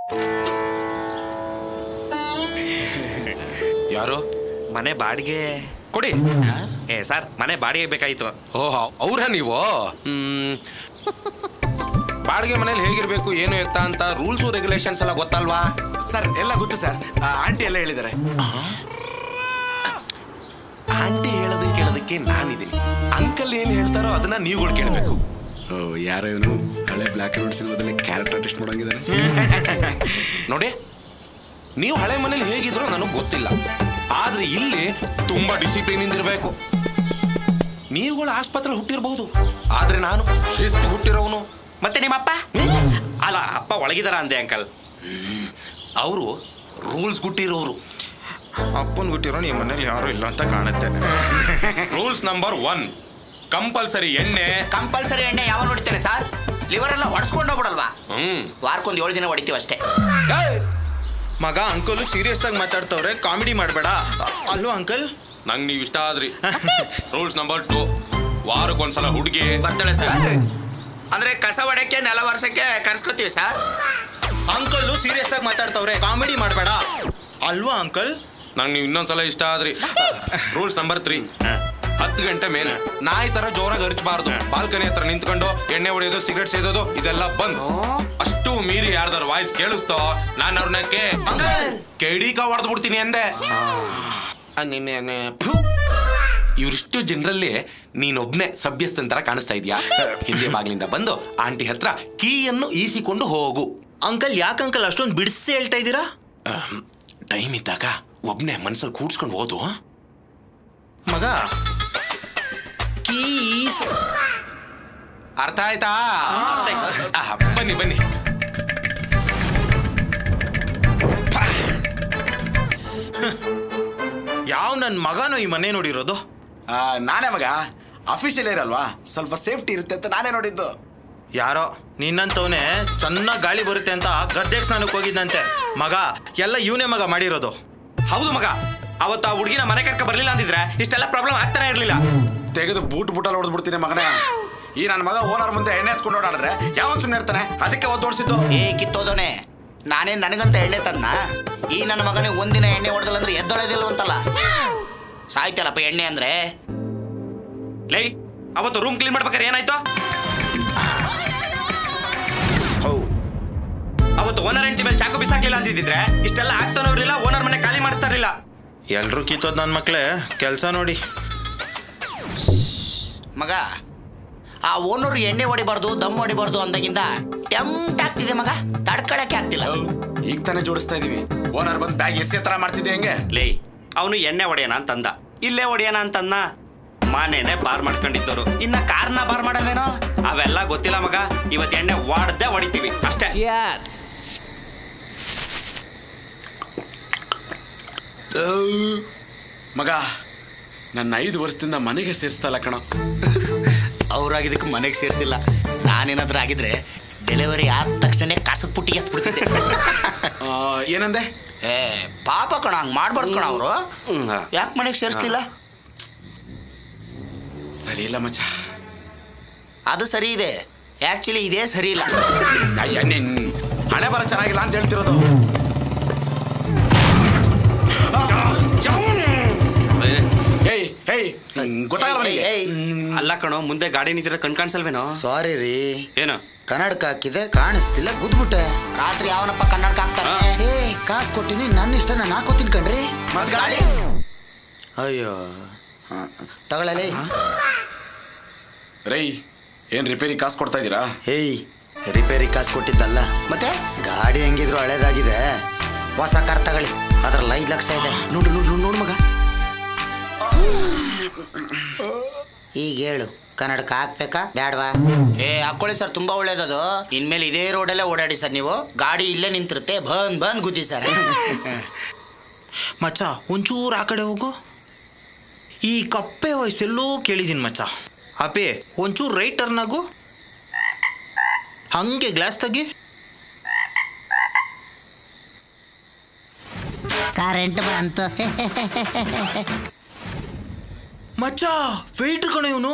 ಯಾರು ಮನೆ ಬಾಡಿಗೆ ಕೊಡಿ ಏ ಸರ್ ಮನೆ ಬಾಡಿಗೆ ಬೇಕಾಯ್ತು ಓ ಅವ್ರ ನೀವು ಹ್ಮ್. ಬಾಡಿಗೆ ಮನೇಲಿ ಹೇಗಿರ್ಬೇಕು ಏನು ಎತ್ತ ಅಂತ ರೂಲ್ಸ್ ರೆಗ್ಯುಲೇಷನ್ಸ್ ಎಲ್ಲ ಗೊತ್ತಲ್ವಾ ಸರ್ ಎಲ್ಲ ಗೊತ್ತು ಸರ್ ಆಂಟಿ ಎಲ್ಲ ಹೇಳಿದ್ದಾರೆ ಆಂಟಿ ಹೇಳೋದನ್ನ ಕೇಳೋದಕ್ಕೆ ನಾನಿದ್ದೀನಿ ಅಂಕಲ್ ಏನ್ ಹೇಳ್ತಾರೋ ಅದನ್ನ ನೀವುಗಳು ಕೇಳಬೇಕು ಓ ಯಾರೋ ಇವನು ಹಳೆ ಬ್ಲ್ಯಾಕ್ ಅಂಡ್ ವೈಟ್ ಸಿನಿಮಾದಲ್ಲಿ ಕ್ಯಾರೆಕ್ಟರ್ ಆರ್ಟಿಸ್ಟ್ ಮಾಡೋಂಗಿದ್ದಾರೆ ನೋಡಿ ನೀವು ಹಳೆ ಮನೇಲಿ ಹೇಗಿದ್ರು ನನಗೆ ಗೊತ್ತಿಲ್ಲ ಆದ್ರೆ ಇಲ್ಲಿ ತುಂಬಾ ಡಿಸಿಪ್ಲಿನ್ ಇಂದಿರ್ಬೇಕು ನೀವುಗಳು ಆಸ್ಪತ್ರೆ ಹುಟ್ಟಿರ್ಬಹುದು ಆದ್ರೆ ನಾನು ಶಿಸ್ತು ಹುಟ್ಟಿರೋನು ಮತ್ತೆ ನಿಮ್ಮಪ್ಪ ಅಲ್ಲ ಅಪ್ಪ ಒಳಗಿದಾರ ಅಂದೆ ಅಂಕಲ್ ಅವರು ರೂಲ್ಸ್ ಗುಟ್ಟಿರೋರು ಅಪ್ಪನ ಗುಟ್ಟಿರೋ ಈ ಮನೇಲಿ ಯಾರು ಇಲ್ಲ ಅಂತ ಕಾಣುತ್ತೆ ರೂಲ್ಸ್ ನಂಬರ್ ಒನ್ ಕಂಪಲ್ಸರಿ ಎಣ್ಣೆ ಕಂಪಲ್ಸರಿ ಎಣ್ಣೆ ಯಾವ ಹೊಡಿತೇನೆ ಸರ್ ಲಿವರ್ ಎಲ್ಲ ಹೊಡ್ಸ್ಕೊಂಡು ಹೋಗ್ಬಿಡಲ್ವಾ ಹ್ಮ್ ವಾರಕ್ಕೊಂದು ಏಳು ದಿನ ಹೊಡಿತೀವಿ ಅಷ್ಟೇ ಮಗ ಅಂಕಲ್ ಸೀರಿಯಸ್ ಆಗಿ ಮಾತಾಡ್ತವ್ರೆ ಕಾಮಿಡಿ ಮಾಡಬೇಡ ಅಲ್ವಾ ಅಂಕಲ್ ನಂಗೆ ನೀವು ಇಷ್ಟ ಆದ್ರಿ ರೂಲ್ಸ್ ನಂಬರ್ ಟು ವಾರಕ್ಕೊಂದ್ಸಲ ಹುಡುಗಿ ಬರ್ತಾಳೆ ಸರ್ ಅಂದ್ರೆ ಕಸ ಹೊಡಕ್ಕೆ ನೆಲ ವರ್ಷಕ್ಕೆ ಕರ್ಸ್ಕೊತೀವಿ ಸರ್ ಅಂಕಲ್ ಸೀರಿಯಸ್ ಆಗಿ ಮಾತಾಡ್ತವ್ರೆ ಕಾಮಿಡಿ ಮಾಡಬೇಡ ಅಲ್ವಾ ಅಂಕಲ್ ನಂಗೆ ನೀವು ಇನ್ನೊಂದ್ಸಲ ಇಷ್ಟ ಆದ್ರಿ ರೂಲ್ಸ್ ನಂಬರ್ ತ್ರೀ ಹತ್ತು ಗಂಟೆ ಮೇಲೆ ನಾಯಿ ತರ ಜೋರಾಗಿ ಅರ್ಚಬಾರ್ದು ಬಾಲ್ಕನಿ ಹತ್ರ ನಿಂತ್ಕೊಂಡು ಎಣ್ಣೆ ಹೊಡೆಯೋದು ಸಿಗರೆಟ್ ಸೇದೋದು ಇದೆಲ್ಲ ಬಂದ್ ಅಷ್ಟು ಮೀರಿ ಯಾರ್ದಾರ ವಾಯ್ಸ್ ಕೇಳಿಸ್ತೋ ನಾನು ಅವ್ರನ್ನ ಕೆ ಕೆಡಿಕ ಹೊಡೆದು ಬಿಡ್ತೀನಿ ಅಂದೆ ಆ, ನಿನ್ನೆ- ನೆ- ಫು. ಇವ್ರಿಷ್ಟು ಜನರಲ್ಲಿ ನೀನೊಬ್ನೇ ಸಭ್ಯಸ್ಥನ್ ತರ ಕಾಣಿಸ್ತಾ ಇದೀಯಾ ಹಿಂದೆ ಬಾಗಿಲಿಂದ ಬಂದು ಆಂಟಿ ಹತ್ರ ಕೀಯನ್ನು ಈಸಿಕೊಂಡು ಹೋಗು ಅಂಕಲ್ ಯಾಕೆ ಅಂಕಲ್ ಅಷ್ಟೊಂದು ಬಿಡಿಸಿ ಹೇಳ್ತಾ ಇದ್ದೀರಾ ಟೈಮ್ ಇದ್ದಾಗ ಒಬ್ನೇ ಮನ್ಸಲ್ಲಿ ಕೂಡ್ಸ್ಕೊಂಡು ಹೋದು ಮಗ ಕೀಸ್ ಅರ್ಥ ಆಯ್ತಾ ಆಹಾ, ಬನ್ನಿ ಬನ್ನಿ ಯಾವ ನನ್ನ ಮಗನೋ ಈ ಮನೆ ನೋಡಿರೋದು ಆ, ನಾನೇ ಮಗ ಅಫಿಷಿಯಲ್ ಇರಲ್ವಾ ಸ್ವಲ್ಪ ಸೇಫ್ಟಿ ಇರುತ್ತೆ ಅಂತ ನಾನೇ ನೋಡಿದ್ದು ಯಾರೋ ನಿನ್ನಂತವನೇ ಚೆನ್ನಾಗಿ ಗಾಳಿ ಬರುತ್ತೆ ಅಂತ ಗದ್ದೆಗೆ ಸ್ನಾನಕ್ಕೆ ಹೋಗಿದ್ದಂತೆ ಮಗ ಎಲ್ಲ ಇವನೇ ಮಗ ಮಾಡಿರೋದು ಹೌದು ಮಗ ಅವತ್ತು ಆ ಹುಡುಗಿನ ಮನೆ ಕರ್ಕ ಬರ್ಲಿಲ್ಲ ಅಂದಿದ್ರೆ ಇಷ್ಟೆಲ್ಲ ಪ್ರಾಬ್ಲಮ್ ಆಗ್ತಾನೆ ಇರ್ಲಿಲ್ಲ ತೆಗೆದು ಬೂಟ್ ಬೂಟಲ್ಲಿ ಹೊಡೆದು ಬಿಡ್ತೀನಿ ಮಗನೇ ಈ ನನ್ನ ಮಗ ಓನರ್ ಮುಂದೆ ಎಣ್ಣೆ ಎತ್ಕೊಂಡು ಓಡಾಡಿದ್ರೆ ಯಾವ ಸುಮ್ಮನೆ ಇರ್ತಾನೆ ಅದಕ್ಕೆ ಒದ್ದು ಓಡಿಸಿದ್ದು ಏ ಕಿತ್ತೋದೋನೆ ನಾನೇ ನನಗಂತ ಎಣ್ಣೆ ತನ್ನ ಈ ನನ್ನ ಮಗನಿಗೆ ಒಂದಿನ ಎಣ್ಣೆ ಹೊಡೆದಲ್ಲ ಅಂದ್ರೆ ಎದ್ದೊಳೆದಿಲ್ವಂತಲ್ಲ ಸಾಯ್ತಲ್ಲಪ್ಪ ಎಣ್ಣೆ ಅಂದ್ರೆ ಲೈ ಅವತ್ತು ರೂಮ್ ಕ್ಲೀನ್ ಮಾಡ್ಬೇಕಾದ್ರೆ ಏನಾಯ್ತು ಅವತ್ತು ಓನರ್ ಹೆಂಡತಿ ಮೇಲೆ ಚಾಕು ಬಿಸಾಕ್ಲಿಲ್ಲ ಅಂತಿದ್ರೆ ಇಷ್ಟೆಲ್ಲ ಆಗ್ತಾನೂ ಇರಲಿಲ್ಲ ಓನರ್ ಮನೆ ಖಾಲಿ ಮಾಡಿಸ್ತಾ ಇರಲಿಲ್ಲ ಎಲ್ರೂ ಕಿತ್ತೋದ್ ನನ್ನ ಮಕ್ಳೇ ಕೆಲಸ ನೋಡಿ ಮಗ ಆ ಓನರ್ ಎಣ್ಣೆ ಹೊಡಿಬಾರ್ದು ದಮ್ ಹೊಡಿಬಾರ್ದು ಅಂದಾಗಿಂದ ಟೆಂಪ್ಟ್ ಆಗ್ತಿದೆ ಮಗ ತಡ್ಕೊಳಕ್ಕೆ ಆಗ್ತಿಲ್ಲ ಈಗ ತಾನೇ ಜೋಡಿಸ್ತಾ ಇದೀವಿ ಓನರ್ ಬಂದು ಬ್ಯಾಗ್ ಎಸೆ ತರ ಮಾಡ್ತಿದ್ದೆ ಹೆಂಗೆ ಲೇ ಅವನು ಎಣ್ಣೆ ಹೊಡೆಯೋಣ ಅಂತಂದ ಇಲ್ಲೇ ಹೊಡೆಯೋಣ ಅಂತಂದ ಮನೇನೆ ಬಾರ್ ಮಾಡ್ಕೊಂಡಿದ್ದವರು ಇನ್ನ ಕಾರ್ನ ಬಾರ್ ಮಾಡಲ್ವೇನೋ ಅವೆಲ್ಲ ಗೊತ್ತಿಲ್ಲ ಮಗ ಇವತ್ತು ಎಣ್ಣೆ ಹೊಡ್ದೆ ಹೊಡಿತೀವಿ ಅಷ್ಟೇ ಮಗ ನನ್ನ ಐದು ವರ್ಷದಿಂದ ಮನೆಗೆ ಸೇರಿಸ್ತಲ್ಲ ಕಣ ಅವ್ರಾಗಿದ್ದಕ್ಕೆ ಮನೆಗೆ ಸೇರಿಸಿಲ್ಲ ನಾನೇನಾದ್ರೂ ಆಗಿದ್ರೆ ಡೆಲಿವರಿ ಆದ ತಕ್ಷಣ ಕಾಸದ ಪುಟ್ಟಿಗೆ ಎತ್ಬಿಡ್ತಿದ್ದೆ ಆ, ಏನಂದೆ ಏ ಪಾಪ ಕಣ ಹಂಗ್ ಮಾಡ್ಬಾರ್ದು ಕಣ ಅವರು ಯಾಕೆ ಮನೆಗೆ ಸೇರಿಸ್ತಿಲ್ಲ ಸರಿ ಇಲ್ಲ ಮಚ್ಚ ಅದು ಸರಿ ಇದೆ ಆಕ್ಚುಲಿ ಇದೇ ಸರಿ ಇಲ್ಲ ಅಯ್ಯ, ನಿನ್ ಹಣೆ ಬರ ಚೆನ್ನಾಗಿಲ್ಲ ಅಂತ ಹೇಳ್ತಿರೋದು ಏಯ್ ಏಯ್ ಗೊತ್ತಾಗಲ್ಲ ಅವನಿಗೆ ಏಯ್, ಅಲ್ಲ ಕಣೋ ಮುಂದೆ ಗಾಡಿ ನಿಂತಿರೋ ಕಣ್ ಕಾಣಿಸಲ್ವೇನೋ ಸಾರಿ ರೀ ಏನು ಕನ್ನಡಕ ಹಾಕಿದೆ ಕಾಣಿಸ್ತಿಲ್ಲ ಗುದ್ಬಿಟ್ಟೆ ರಾತ್ರಿ ಯಾವನಪ್ಪ ಕನ್ನಡಕ ಹಾಕ್ತಾನೆ ಏ ಕಾಸು ಕೊಟ್ಟಿನಿ ನನ್ನ ಇಷ್ಟ ನಾನು ಹಾಕೋತೀನಿ ಕಣ್ರಿ ಮತ್ತ್ ಗಾಡಿ ಅಯ್ಯೋ ಹ, ತಗೊಳ್ಳಲಿ ರೈ ಏನ್ ರಿಪೇರಿ ಕಾಸು ಕೊಡ್ತಾ ಇದ್ದೀರಾ ಏಯ್ ರಿಪೇರಿ ಕಾಸು ಕೊಟ್ಟಿದ್ದಲ್ಲ ಮತ್ತೆ ಗಾಡಿ ಹೆಂಗಿದ್ರು ಹಳೇದಾಗಿದೆ ಹೊಸ ಕಾರ್ ತಗೊಳ್ಳಿ ಅದ್ರಲ್ಲಿ ಐದು ಲಕ್ಷ ಇದೆ ನೋಡು ನೋಡು ನೋಡು ನೋಡು ಮಗ ಈಗ ಹೇಳು ಕನ್ನಡಕ ಹಾಕ್ಬೇಕಾ ಬ್ಯಾಡ್ವಾ ಏ ಹಾಕೊಳ್ಳಿ ಸರ್ ತುಂಬಾ ಒಳ್ಳೇದದು ಇನ್ಮೇಲೆ ಇದೇ ರೋಡಲ್ಲೇ ಓಡಾಡಿ ಸರ್ ನೀವು ಗಾಡಿ ಇಲ್ಲೇ ನಿಂತಿರುತ್ತೆ ಬಂದ್ ಬಂದ್ ಗುದ್ದಿ ಸರ್ ಮಚ್ಚ ಒಂಚೂರು ಆ ಕಡೆ ಹೋಗು ಈ ಕಪ್ಪೆ ವಯಸ್ಸೆಲ್ಲೋ ಕೇಳಿದೀನಿ ಮಚ್ಚ ಅಪೇ ಒಂಚೂರು ರೈಟ್ ಟರ್ನ್ ಆಗು ಹಂಗೆ ಗ್ಲಾಸ್ ತೆಗಿ ಕರೆಂಟ್ ಬಂತು ಮಚ್ಚ ವೆಯ್ಟ್ ಕಣ ಇವನು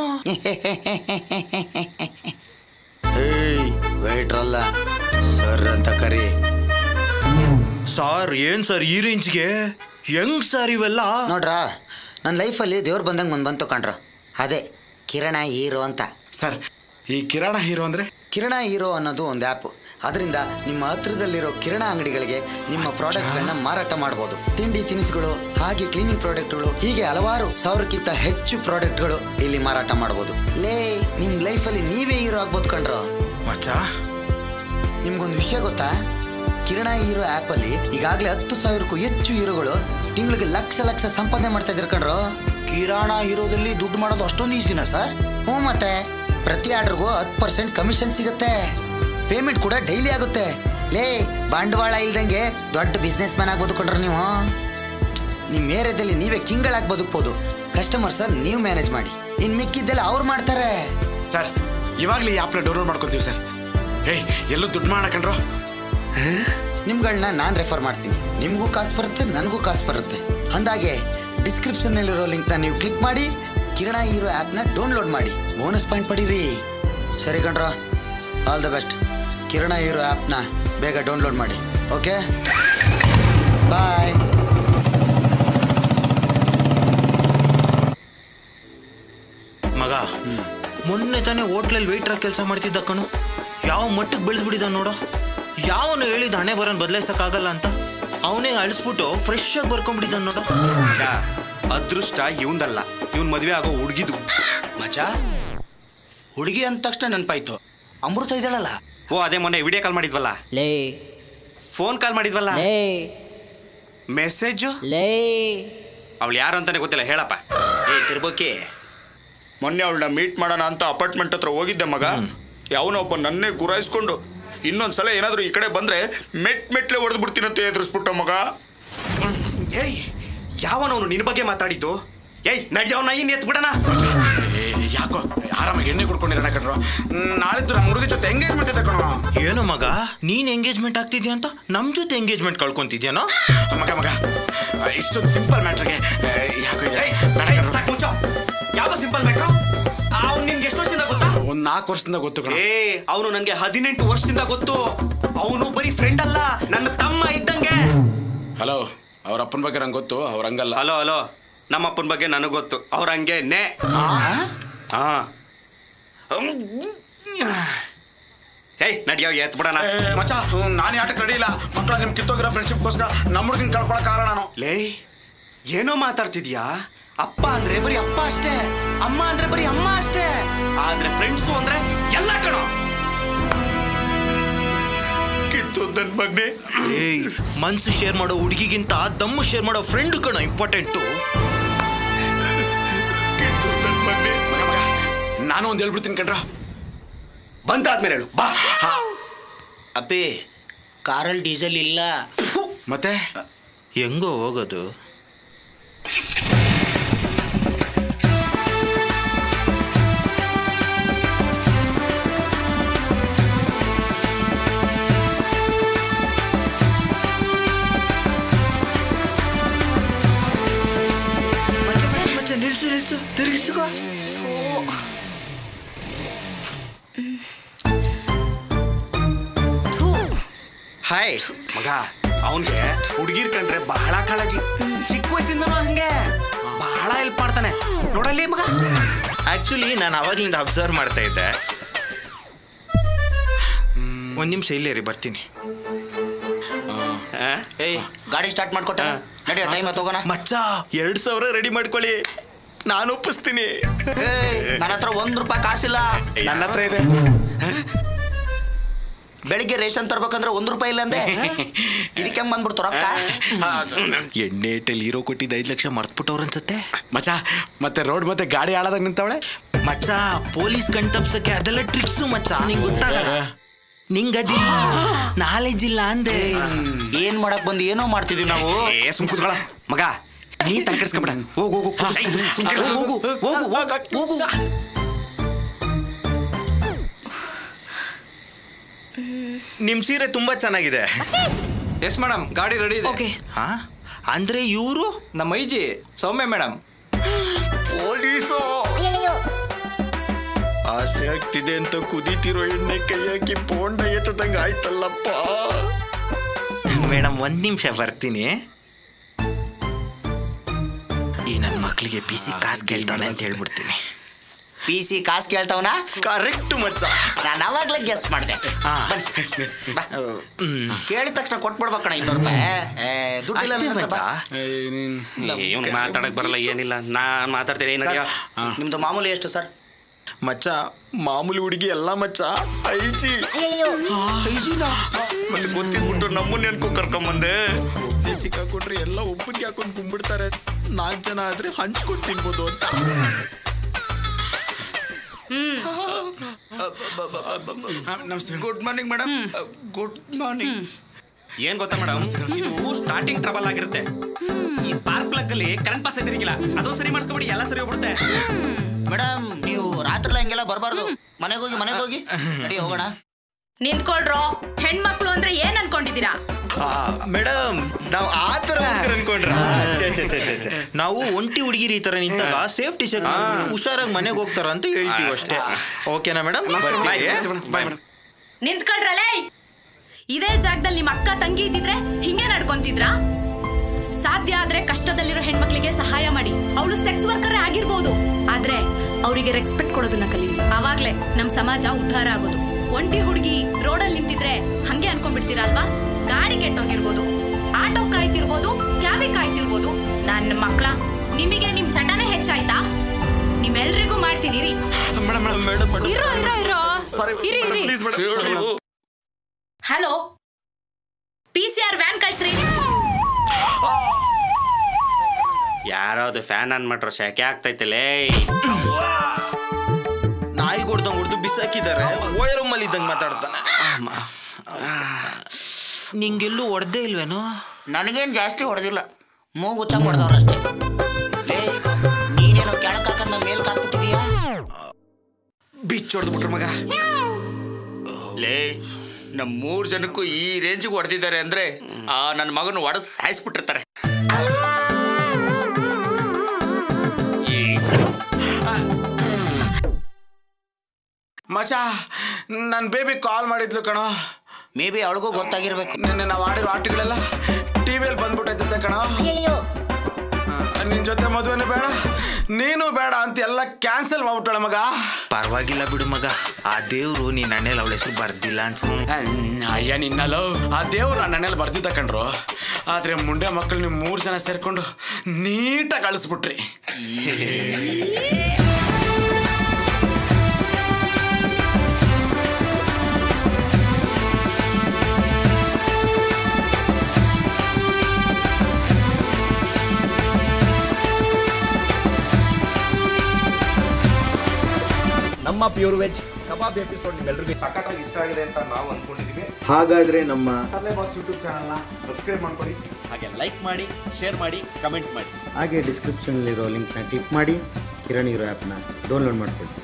ಏಯ್ ವೇಟ್ರಲ್ಲ ಸರ್ ಅಂತ ಕರಿ ಸಾರ್ ಏನ್ ಸರ್ ಈ ರೇಂಜ್ಗೆ ಹೆಂಗ್ ಸರ್ ಇವೆಲ್ಲ ನೋಡ್ರಾ ನನ್ನ ಲೈಫಲ್ಲಿ ದೇವ್ರು ಬಂದಂಗೆ ಮುಂದೆ ಬಂತು ಕಣ್ರ ಅದೇ ಕಿರಣ ಹೀರೋ ಅಂತ ಸರ್ ಈ ಕಿರಾಣ ಹೀರೋ ಅಂದ್ರೆ ಕಿರಣ ಹೀರೋ ಅನ್ನೋದು ಒಂದು ಆ್ಯಪ್ ಅದರಿಂದ ನಿಮ್ಮ ಹತ್ರದಲ್ಲಿರೋ ಕಿರಣ ಅಂಗಡಿಗಳಿಗೆ ನಿಮ್ಮ ಪ್ರಾಡಕ್ಟ್ಗಳನ್ನ ಮಾರಾಟ ಮಾಡ್ಬೋದು ತಿಂಡಿ ತಿನಿಸುಗಳು ಹಾಗೆ ಕ್ಲೀನಿಂಗ್ ಪ್ರಾಡಕ್ಟ್ಗಳು ಹೀಗೆ ಹಲವಾರು ಸಾವಿರಕ್ಕಿಂತ ಹೆಚ್ಚು ಪ್ರಾಡಕ್ಟ್ಗಳು ಇಲ್ಲಿ ಮಾರಾಟ ಮಾಡ್ಬೋದು ಲೇ ನಿಮ್ಮ ಲೈಫಲ್ಲಿ ನೀವೇ ಹೀರೋ ಆಗ್ಬೋದು ಕಣ್ರೋ ಮಚ್ಚ ನಿಮ್ಗೊಂದು ವಿಷಯ ಗೊತ್ತಾ ಕಿರಣ ಹೀರೋ ಆ್ಯಪಲ್ಲಿ ಈಗಾಗಲೇ ಹತ್ತು ಸಾವಿರಕ್ಕೂ ಹೆಚ್ಚು ಹೀರೋಗಳು ತಿಂಗಳಿಗೆ ಲಕ್ಷ ಲಕ್ಷ ಸಂಪಾದನೆ ಮಾಡ್ತಾ ಇದ್ದಾರೆ ಕಣ್ರೋ ಕಿರಾಣ ಹೀರೋದಲ್ಲಿ ದುಡ್ಡು ಮಾಡೋದು ಅಷ್ಟೊಂದು ಈಸಿನಾ ಸರ್ ಹ್ಞೂ ಮತ್ತೆ ಪ್ರತಿ ಆರ್ಡ್ರಿಗೂ ಹತ್ತು ಪರ್ಸೆಂಟ್ ಕಮಿಷನ್ ಸಿಗುತ್ತೆ ಪೇಮೆಂಟ್ ಕೂಡ ಡೈಲಿ ಆಗುತ್ತೆ ಲೇ ಬಂಡವಾಳ ಇಲ್ದಂಗೆ ದೊಡ್ಡ ಬಿಸ್ನೆಸ್ ಮ್ಯಾನ್ ಆಗ್ಬೋದು ಕೊಂಡ್ರೆ ನೀವು ನಿಮ್ಮ ಏರಿಯಾದಲ್ಲಿ ನೀವೇ ಕಿಂಗಳಾಗಿ ಬದುಕ್ಬೋದು ಕಸ್ಟಮರ್ಸ್ ನೀವು ಮ್ಯಾನೇಜ್ ಮಾಡಿ ಇನ್ನು ಮಿಕ್ಕಿದ್ದೆಲ್ಲ ಅವ್ರು ಮಾಡ್ತಾರೆ ಸರ್ ಇವಾಗಲೇ ಈ ಆ್ಯಪ್ನ ಡೌನ್ಲೋಡ್ ಮಾಡ್ಕೊತೀವಿ ಸರ್ ಏಯ್ ಎಲ್ಲೂ ದುಡ್ಡು ಮಾಡಕಂಡ್ರು ನಿಮ್ಗಳನ್ನ ನಾನು ರೆಫರ್ ಮಾಡ್ತೀನಿ ನಿಮಗೂ ಕಾಸು ಬರುತ್ತೆ ನನಗೂ ಕಾಸು ಬರುತ್ತೆ ಅಂದಾಗೆ ಡಿಸ್ಕ್ರಿಪ್ಷನ್ನಲ್ಲಿರೋ ಲಿಂಕ್ನ ನೀವು ಕ್ಲಿಕ್ ಮಾಡಿ ಕಿರಣ ಹೀರೋ ಆ್ಯಪ್ನ ಡೌನ್ಲೋಡ್ ಮಾಡಿ ಬೋನಸ್ ಪಾಯಿಂಟ್ ಪಡೀರಿ ಸರಿ ಕಣ್ರ all the best Kirana hero ಆ್ಯಪ್ನ ಬೇಗ ಡೌನ್ಲೋಡ್ ಮಾಡಿ ಓಕೆ ಬಾಯ್ ಮಗ ಮೊನ್ನೆ ತಾನೇ ಹೋಟ್ಲಲ್ಲಿ ವೇಟ್ರ ಕೆಲಸ ಮಾಡ್ತಿದ್ದ ಕಣು ಯಾವ ಮಟ್ಟಕ್ಕೆ ಬೆಳೆದ್ಬಿಟ್ಟಿದ ನೋಡೋ ಯಾವನು ಹೇಳಿದ ಹಣೆ ಬರೋನ್ ಬದಲಾಯಿಸಕ್ಕಾಗಲ್ಲ ಅಂತ ಅವನೇ ಅಳಿಸ್ಬಿಟ್ಟು ಫ್ರೆಶ್ ಆಗಿ ಬರ್ಕೊಂಡ್ಬಿಟ್ಟಿದ್ದ ನೋಡೋ ಮಗ, ಅದೃಷ್ಟ ಇವಂದಲ್ಲ ಇವನ್ ಮದ್ವೆ ಆಗೋ ಹುಡುಗಿದು ಮಚ ಹುಡುಗಿ ಅಂದ ತಕ್ಷಣ ನೆನಪಾಯ್ತು ಅಮೃತ ಇದ್ದಾಳಲ್ಲ ಓ ಅದೇ ಮೊನ್ನೆ ವಿಡಿಯೋ ಕಾಲ್ ಮಾಡಿದ್ವಲ್ಲ ಲೇ ಫೋನ್ ಕಾಲ್ ಮಾಡಿದ್ವಲ್ಲ ಲೇ ಮೆಸೇಜ್ ಲೇ ಅವಳು ಯಾರು ಅಂತಾನೆ ಗೊತ್ತಿಲ್ಲ ಹೇಳಪ್ಪ ಏ ತಿರ್ಬೋಕಿ ಮೊನ್ನೆ ಅವಳನ್ನ ಮೀಟ್ ಮಾಡೋಣ ಅಂತ ಅಪಾರ್ಟ್ಮೆಂಟ್ ಹತ್ರ ಹೋಗಿದ್ದೆ ಮಗ ಯಾವನೋ ಒಬ್ಬ ನನ್ನೇ ಗುರಾಯಿಸ್ಕೊಂಡು ಇನ್ನೊಂದ್ಸಲ ಏನಾದರೂ ಈ ಕಡೆ ಬಂದ್ರೆ ಮೆಟ್ ಮೆಟ್ಲೆ ಹೊಡೆದು ಬಿಡ್ತೀನಂತ ಎದುರಿಸ್ಬಿಟ್ಟ ಮಗ ಏಯ್ ಯಾವನವನು ನಿನ್ನ ಬಗ್ಗೆ ಮಾತಾಡಿದ್ದು ಏಯ್ ನಡ್ಯವನ್ನ ಇನ್ ಎತ್ ಬಿಡಣ ಏ ಯಾಕೋ ಆರಾಮಾಗಿ ಎಣ್ಣೆ ಕುಡ್ಕೊಂಡಿರೋಣ ಕಣ್ರು ನಾಳಿದ್ದು ನಮ್ಮ ಹುಡುಗಿ ಜೊತೆ ಎಂಗೇಜ್ಮೆಂಟ್ ಇದೆ ಕಣೋ ಏನು ಮಗ ನೀನ್ ಎಂಗೇಜ್ಮೆಂಟ್ ಆಗ್ತಿದ್ಯಾ ಅಂತ ನಮ್ ಜೊತೆ ಎಂಗೇಜ್ಮೆಂಟ್ ಕಳ್ಕೊಂತಿದ್ಯಾನೋ ಮಗ ಮಗ ಇಷ್ಟೊಂದು ಸಿಂಪಲ್ ಮ್ಯಾಟ್ರಿಗೆ ಯಾಕೋ ಇದೆ ಏಯ್ ಬೇಡ ಏಯ್, ಕಣ್ರೋ. ಸಾಕ್ ಮುಚ್ಚೋ ಯಾವ್ದೋ ಸಿಂಪಲ್ ಮೆಟ್ರೋ ಅವ್ನು ನಿನ್ಗೆ ಎಷ್ಟು ವರ್ಷದಿಂದ ಗೊತ್ತಾ ಒಂದ್ ನಾಲ್ಕು ವರ್ಷದಿಂದ ಗೊತ್ತು ಕಣ ಏ ಅವನು ನನ್ಗೆ ಹದಿನೆಂಟು ವರ್ಷದಿಂದ ಗೊತ್ತು ಅವನು ಬರೀ ಫ್ರೆಂಡ್ ಅಲ್ಲ ನನ್ನ ತಮ್ಮ ಇದ್ದಂಗೆ ಹಲೋ ಅವ್ರ ಅಪ್ಪನ ಬಗ್ಗೆ ನಂಗೆ ಗೊತ್ತು ಅವ್ರ ಹಂಗಲ್ಲ ಹಲೋ ಹಲೋ ನಮ್ಮಪ್ಪನ ಬಗ್ಗೆ ನನಗೆ ಗೊತ್ತು ಅವ್ರ ಹಂಗೆ ನೇ ಹಾ ಏಯ್ ನಡಿಯೋ ಎತ್ ಬಿಡಣ ಏ, ಮಚ್ಚ ನಾನು ಆಟಕ್ಕೆ ರೆಡಿ ಇಲ್ಲ ಮಕ್ಕಳ ನಿಮ್ ಕಿತ್ತೋಗಿರೋ ಫ್ರೆಂಡ್ಶಿಪ್ಗೋಸ್ಕರ ನಮ್ಮ ಹುಡುಗಿನ ಕಳ್ಕೊಳಕ್ ಕಾರಣ ನಾನು ಲೇ ಏನೋ ಮಾತಾಡ್ತಿದ್ಯಾ ಅಪ್ಪ ಅಂದ್ರೆ ಬರೀ ಅಪ್ಪ ಅಷ್ಟೇ ಅಮ್ಮ ಅಂದ್ರೆ ಬರೀ ಅಮ್ಮ ಅಷ್ಟೇ ಆದ್ರೆ ಫ್ರೆಂಡ್ಸು ಅಂದ್ರೆ ಎಲ್ಲ ಕಣೋ ಕಿತ್ತು ನನ್ನ ಮಗನೇ ಏಯ್ ಮನ್ಸು ಶೇರ್ ಮಾಡೋ ಹುಡುಗಿಗಿಂತ ದಮ್ಮು ಶೇರ್ ಮಾಡೋ ಫ್ರೆಂಡ್ ಕಣ ಇಂಪಾರ್ಟೆಂಟು ಕಿತ್ತು ನನ್ನ ಮಗನೇ ಮಗ ಮಗ ನಾನು ಒಂದು ಹೇಳ್ಬಿಡ್ತೀನಿ ಕಣ್ರ ಬಂದಾದ್ಮೇಲೆ ಹೇಳು ಬಾ ಅಪ್ಪಿ ಕಾರಲ್ಲಿ ಡೀಸೆಲ್ ಇಲ್ಲ ಮತ್ತೆ ಹೆಂಗೋ ಹೋಗೋದು ಮಚ್ಚ ಮಚ್ಚ ಮಚ್ಚ ನಿಲ್ಸು ನಿಲ್ಸು ತಿರುಗಿಸುಗೋ ಹಾಯ್ ಮಗ ಅವನ್ಗೆ ಹುಡುಗಿರ್ ಕಂಡ್ರೆ ಬಹಳ ಕಾಳಜಿ ಚಿಕ್ಕ ವಯಸ್ಸಿಂದನೂ ಹಂಗೆ ಬಹಳ ಹೆಲ್ಪ್ ಮಾಡ್ತಾನೆ ನೋಡಲ್ಲಿ ಮಗ ಆಕ್ಚುಲಿ ನಾನು ಅವಾಗ್ಲಿಂದ ಅಬ್ಸರ್ವ್ ಮಾಡ್ತಾ ಇದ್ದೆ ಒಂದು ನಿಮಿಷ ಇಲ್ಲೇ ರೀ ಬರ್ತೀನಿ ಆ? ಏಯ್ ಗಾಡಿ ಸ್ಟಾರ್ಟ್ ಮಾಡ್ಕೊಟ್ಟ ನಡಿಯ ಟೈಮ್ ಹೋಗೋಣ ಮಚ್ಚ ಎರಡು ಸಾವಿರ ರೆಡಿ ಮಾಡ್ಕೊಳ್ಳಿ ನಾನು ಒಪ್ಪಿಸ್ತೀನಿ ನನ್ನ ಹತ್ರ ಒಂದ್ ರೂಪಾಯಿ ಕಾಸಿಲ್ಲ ನನ್ನ ಹತ್ರ ಇದೆ ಬೆಳಿಗ್ಗೆ ರೇಷನ್ ತರ್ಬೇಕಂದ್ರೆ ಒಂದ್ ರೂಪಾಯಿ ಇಲ್ಲ ಅಂದೆ ಇದಕ್ಕೆ ಹೆಂಗ್ ಬಂದ್ಬಿಡ್ತು ರೊಕ್ಕ ಎಣ್ಣೆ ಇಟ್ಟಲ್ಲಿ ಹೀರೋ ಕೊಟ್ಟಿದ್ದು ಐದು ಲಕ್ಷ ಮರ್ತ್ಬಿಟ್ಟವ್ರು ಅನ್ಸತ್ತೆ ಮಚ್ಚ ಮತ್ತೆ ರೋಡ್ ಮತ್ತೆ ಗಾಡಿ ಹಾಳಾದಾಗ ನಿಂತವಳೆ ಮಚ್ಚ ಪೊಲೀಸ್ ಕಣ್ ತಪ್ಸಕ್ಕೆ ಅದೆಲ್ಲ ಟ್ರಿಕ್ಸು ಮಚ್ಚ ನಿಂಗೆ ಗೊತ್ತಾಗಲ್ಲ ನಿಂಗದಿಲ್ಲ ನಾಲೆಜ್ ಇಲ್ಲ ಅಂದೆ ಏನ್ ಮಾಡಕ್ ಬಂದು ಏನೋ ಮಾಡ್ತಿದೀವಿ ನಾವು ಏ ಸುಮ್ ಕೂತ್ಕೊಳ ಮಗ ನೀ ತಲೆ ಕೆಡ್ಸ್ಕೊಬೇಡ ಹೋಗು ಹೋಗು ಹೋಗು ಹೋಗು ಹೋಗು ಹೋಗು ನಿಮ್ ಸೀರೆ ತುಂಬಾ ಚೆನ್ನಾಗಿದೆ ಎಸ್ ಮೇಡಮ್ ಗಾಡಿ ರೆಡಿ ಇದೆ ಓಕೆ ಹಾ ಅಂದ್ರೆ ಇವರು ನಮ್ಮ ಐಜಿ ಸೌಮ್ಯ ಮೇಡಮ್ ಆಸೆ ಆಗ್ತಿದೆ ಅಂತ ಕುದೀತಿರೋ ಎಣ್ಣೆ ಕೈ ಹಾಕಿ ಬೋಂಡ ಎತ್ತದಂಗ ಆಯ್ತಲ್ಲಪ್ಪ ಮೇಡಮ್ ಒಂದ್ ನಿಮಿಷ ಬರ್ತೀನಿ ಈ ನನ್ನ ಮಕ್ಳಿಗೆ ಪಿ ಸಿ ಕಾಸು ಕೇಳ್ತಾನೆ ಅಂತ ಹೇಳ್ಬಿಡ್ತೀನಿ ಪಿ ಸಿ ಕಾಸು ಕೇಳ್ತಾವನ ಕರೆಕ್ಟ್ ಮಚ್ಚ ನಾನು ಅವಾಗ್ಲೇ ಗೆಸ್ಟ್ ಮಾಡಿದೆ ಹಾ. ಕೇಳಿದ ತಕ್ಷಣ ಕೊಟ್ಬಿಡ್ಬೇಕಣ ಇನ್ನೂರು ರೂಪಾಯಿ ಏ, ದುಡ್ಡಿಲ್ಲ ಅಷ್ಟೇ ನನ್ನ ಹತ್ರ, ಮಚ್ಚ ಬಾ. ಇವನು ಮಾತಾಡಕ್ ಬರಲ್ಲ ಏನಿಲ್ಲ ನಾನ್ ಮಾತಾಡ್ತೀನಿ ಸರ್, ನಡೆಯ ನಿಮ್ದು ಮಾಮೂಲಿ ಎಷ್ಟು ಸರ್ ಮಚ್ಚ ಮಾಮೂಲಿ ಹುಡುಗಿ ಎಲ್ಲ ಮಚ್ಚ ಐಜಿ ಮತ್ತೆ ಗೊತ್ತಿದ್ಬಿಟ್ಟು ನಮ್ಮನ್ನ ಅನ್ಕೋ ಕರ್ಕೊಂಬಂದೆ ಸಿಕ್ಕಾಕೊಂಡ್ರೆ ಎಲ್ಲ ಒಬ್ಬನಿಗೆ ಹಾಕೊಂಡು ಕುಂಬಿಡ್ತಾರೆ ನಾಲ್ಕು ಜನ ಆದ್ರೆ ಹಂಚ್ಕೊಂಡು ತಿನ್ಬೋದು ಅಂತ good morning madam good morning ಏನ್ ಗೊತ್ತಾ ಮೇಡಮ್ ಇದು ಸ್ಟಾರ್ಟಿಂಗ್ ಟ್ರಬಲ್ ಆಗಿರುತ್ತೆ ಈ ಸ್ಪಾರ್ಕ್ ಪ್ಲಗ್ ಅಲ್ಲಿ ಕರೆಂಟ್ ಪಾಸ್ ಐತಿರ್ಕಿಲ್ಲ ಅದೊಂದು ಸರಿ ಮಾಡಿಸ್ಕೊಬಿಡಿ ಎಲ್ಲ ಸರಿ ಹೋಗ್ಬಿಡುತ್ತೆ ಮೇಡಮ್ ನೀವು ರಾತ್ರಿ ಹಂಗೆಲ್ಲ ಬರಬಾರ್ದು ಮನೆಗೆ ಹೋಗಿ ಮನೆಗೆ ಹೋಗಿ ನಡಿ ಹೋಗೋಣ ನಿಂತ್ಕೊಳ್ರೋ ಹೆಣ್ಮಕ್ಳು ಅಂದ್ರೆ ಏನ್ ಅನ್ಕೊಂಡಿದ್ದೀರಾ ಮೇಡಮ್ ನಾವು ಆ ತರ ಅನ್ಕೊಂಡ್ರ ನಾವು ಒಂಟಿ ಹುಡುಗಿರಿ ಈ ತರ ನಿಂತಾಗ ಸೇಫ್ಟಿ ಚೆಕ್ ಹುಷಾರಾಗಿ ಮನೆಗೆ ಹೋಗ್ತಾರ ಅಂತ ಹೇಳ್ತೀವಿ ಅಷ್ಟೇ ಓಕೆನಾ ಮೇಡಮ್ ನಿಂತ್ಕೊಳ್ರಲೇ ಇದೇ ಜಾಗದಲ್ಲಿ ನಿಮ್ಮ ಅಕ್ಕ ತಂಗಿ ಇದ್ದಿದ್ರೆ ಹಿಂಗೆ ನಡ್ಕೊಂತಿದ್ರಾ ಸಾಧ್ಯ ಆದ್ರೆ ಕಷ್ಟದಲ್ಲಿರೋ ಹೆಣ್ಮಕ್ಳಿಗೆ ಸಹಾಯ ಮಾಡಿ ಅವಳು ಸೆಕ್ಸ್ ವರ್ಕರ್ ಆಗಿರ್ಬೋದು ಆದ್ರೆ ಅವರಿಗೆ ರೆಸ್ಪೆಕ್ಟ್ ಕೊಡೋದನ್ನ ಕಲೀಲಿ ಆವಾಗ್ಲೇ ನಮ್ ಸಮಾಜ ಉದ್ಧಾರ ಆಗೋದು ಒಂಟಿ ಹುಡುಗಿ ರೋಡಲ್ಲಿ ನಿಂತಿದ್ರೆ ಹಂಗೆ ಅನ್ಕೊಂಡ್ಬಿಡ್ತೀರಾ ಅಲ್ವಾ ಗಾಡಿ ಕೆಟ್ಟೋಗಿರ್ಬೋದು ಆಟೋ ಕಾಯ್ತಿರ್ಬೋದು ಕ್ಯಾಬಿಗೆ ಕಾಯ್ತಿರ್ಬೋದು ನನ್ನ ಮಕ್ಳ ನಿಮಗೆ ನಿಮ್ ಚಟನೇ ಹೆಚ್ಚಾಯ್ತಾ ನಿಮ್ಮೆಲ್ರಿಗೂ ಮಾಡ್ತೀನಿ ಇರಿ ಇರೋ ಇರೋ ಇರೋ ಇರಿ ಇರಿ hello P C R van ಕಳ್ಸ್ರಿ ಯಾರಾவது ಫ್ಯಾನ್ ಆನ್ ಮಾಡ್ರೋ ಶಾಕೆ ಆಗ್ತೈತಲೇ ನಾಯಿ ಕೊಡ್ದಂಗ್ ಹೊಡೆದು ಬಿಸಾಕಿದ್ದಾರೆ ವೈರ್ ರೂಮಲ್ಲಿ ಇದ್ದಂಗೆ ಮಾತಾಡ್ತಾನೆ ನಿಂಗೆಲ್ಲೂ ಹೊಡೆದೇ ಇಲ್ವೇನೋ ನನಗೇನು ಜಾಸ್ತಿ ಹೊಡೆದಿಲ್ಲ ಮೂಗು ಚಂಗ್ ಹೊಡೆದವ್ರಷ್ಟೇ ಲೇ, ನೀನೇನೋ ಕೆಳಕ್ ಹಾಕಂದ ಮೇಲ್ ಹಾಕ್ಬಿಟ್ಟಿದೀಯಾ ಬಿಚ್ಚ ಹೊಡೆದ್ಬಿಟ್ರು ಮಗ ಲೇ ನಮ್ಮ ಮೂರ್ ಜನಕ್ಕೂ ಈ ರೇಂಜಿಗೆ ಹೊಡೆದಿದ್ದಾರೆ ಅಂದ್ರೆ ಆ ನನ್ನ ಮಗನ ಹೊಡೆದು ಸಾಯಿಸ್ಬಿಟ್ಟಿರ್ತಾರೆ ಮಚ ನನ್ನ ಬೇಬಿ ಕಾಲ್ ಮಾಡಿದ್ಲು ಕಣೋ ಮೇ ಬಿ ಅವಳಿಗೂ ಗೊತ್ತಾಗಿರ್ಬೇಕು ನಿನ್ನೆ ನಾವು ಆಡಿರೋ ಆಟಗಳೆಲ್ಲ ಟಿವಿಯಲ್ಲಿ ಬಂದ್ಬಿಟ್ಟೈತೆ ಕಣೋ ನಿನ್ ಜೊತೆ ಮದುವೆನೂ ಬೇಡ ನೀನು ಬೇಡ ಅಂತ ಎಲ್ಲ ಕ್ಯಾನ್ಸಲ್ ಮಾಡ್ಬಿಟ್ಟಾಳ ಮಗ ಪರವಾಗಿಲ್ಲ ಬಿಡು ಮಗ ಆ ದೇವ್ರು ನೀನ್ ಅಣ್ಣೆಲ್ಲ ಅವಳ ಹೆಸರು ಬರ್ದಿಲ್ಲ ಅನ್ಸುತ್ತೆ ಅಯ್ಯ ನಿನ್ನಲ್ಲೋ ಆ ದೇವ್ರು ನನ್ನ ಮನೇಲಿ ಬರ್ದಿದ್ದ ಕಣ್ರು ಆದ್ರೆ ಮುಂಡೆ ಮಕ್ಕಳು ನೀವು ಮೂರು ಜನ ಸೇರ್ಕೊಂಡು ನೀಟಾಗಿ ಅಳಿಸ್ಬಿಟ್ರಿ ನಮ್ಮ ಪ್ಯೂರ್ ವೆಜ್ ಕಬಾಬ್ ಎಪಿಸೋಡ್ ನಿಮ್ಮೆಲ್ಲರಿಗೂ ಸಖತ್ತಾಗಿ ಇಷ್ಟ ಆಗಿದೆ ಅಂತ ನಾವು ಅಂದ್ಕೊಂಡಿದ್ದೀವಿ ಹಾಗಾದ್ರೆ ನಮ್ಮ ಯೂಟ್ಯೂಬ್ ಚಾನಲ್ನ ಸಬ್ಸ್ಕ್ರೈಬ್ ಮಾಡ್ಕೊಳ್ಳಿ ಹಾಗೆ ಲೈಕ್ ಮಾಡಿ ಶೇರ್ ಮಾಡಿ ಕಮೆಂಟ್ ಮಾಡಿ ಹಾಗೆ ಡಿಸ್ಕ್ರಿಪ್ಷನಲ್ಲಿರೋ ಲಿಂಕ್ನ ಕ್ಲಿಕ್ ಮಾಡಿ ಕಿರಣ್ ಇರೋ ಆ್ಯಪ್ನ ಡೌನ್ಲೋಡ್ ಮಾಡ್ಕೊಳ್ಳಿ